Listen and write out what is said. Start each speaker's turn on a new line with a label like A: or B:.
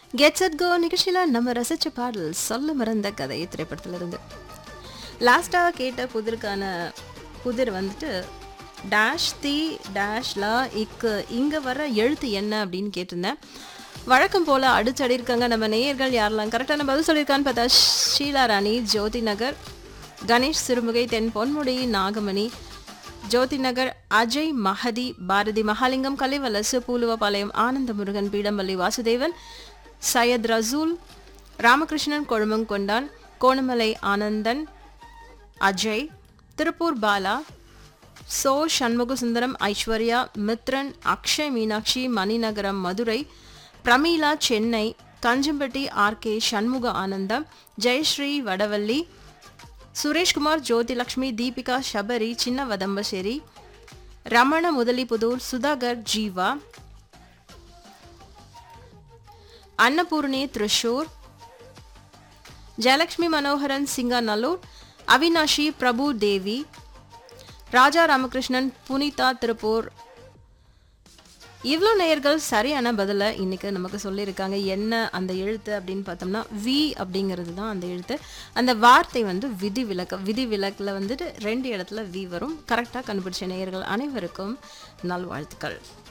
A: gets at கோ நிகழ்ச்சியில் நம்ம ரசிச்ச பாடல் சொல்ல மறந்த கதை திரைப்படத்திலிருந்து லாஸ்ட்டாக கேட்ட புதிருக்கான புதிர் வந்துட்டு டேஷ் தி டேஷ்லா இக்கு இங்கே வர எழுத்து என்ன அப்படின்னு கேட்டிருந்தேன் வழக்கம் போல் அடிச்சடி இருக்காங்க நம்ம நேயர்கள் யாரெல்லாம் கரெக்டான பதில் சொல்லியிருக்கான்னு பார்த்தா ஷீலா ராணி ஜோதி நகர் கணேஷ் சிறுமுகை தென் பொன்முடி நாகமணி ஜோதி நகர் அஜய் மஹதி பாரதி மகாலிங்கம் கலைவலசு பூலுவபாளையம் ஆனந்த முருகன் பீடம்பள்ளி வாசுதேவன் சையத் ரசூல் ராமகிருஷ்ணன் கொழுமங்கொண்டான் கோணமலை ஆனந்தன் அஜய் திருப்பூர் பாலா சோ சண்முகசுந்தரம் ஐஸ்வர்யா மித்ரன் அக்ஷய் மீனாட்சி மணிநகரம் மதுரை பிரமீளா சென்னை கஞ்சம்பட்டி ஆர்கே சண்முக ஆனந்தம் ஜெயஸ்ரீ வடவள்ளி சுரேஷ்குமார் ஜோதிலக்ஷ்மி தீபிகா ಶಬರಿ ಚಿನ್ನ ವದಂಬಶೇರಿ ರಮಣ ಮುದಲಿಪುದೂರ್ ಸುಧಾಕರ್ ಜೀವಾ ಅನ್ನಪೂರ್ಣಿ ತ್ರಿಶೂರ್ ಜಯಲಕ್ಷ್ಮಿ ಮನೋಹರನ್ ಸಿಂಗನಲ್ಲೂರ್ ಅವಿನಾಶಿ ಪ್ರಭು ದೇವಿ ராஜா ராமகிருஷ்ணன் புனிதா திருப்பூர் இவ்வளோ நேயர்கள் சரியான பதிலை இன்னைக்கு நமக்கு சொல்லியிருக்காங்க என்ன அந்த எழுத்து அப்படின்னு பார்த்தோம்னா வி அப்படிங்கிறது தான் அந்த எழுத்து அந்த வார்த்தை வந்து விதி விலக்கு விதி விலக்கில் வந்துட்டு ரெண்டு இடத்துல வி வரும் கரெக்டாக கண்டுபிடிச்ச நேயர்கள் அனைவருக்கும் நல்வாழ்த்துக்கள்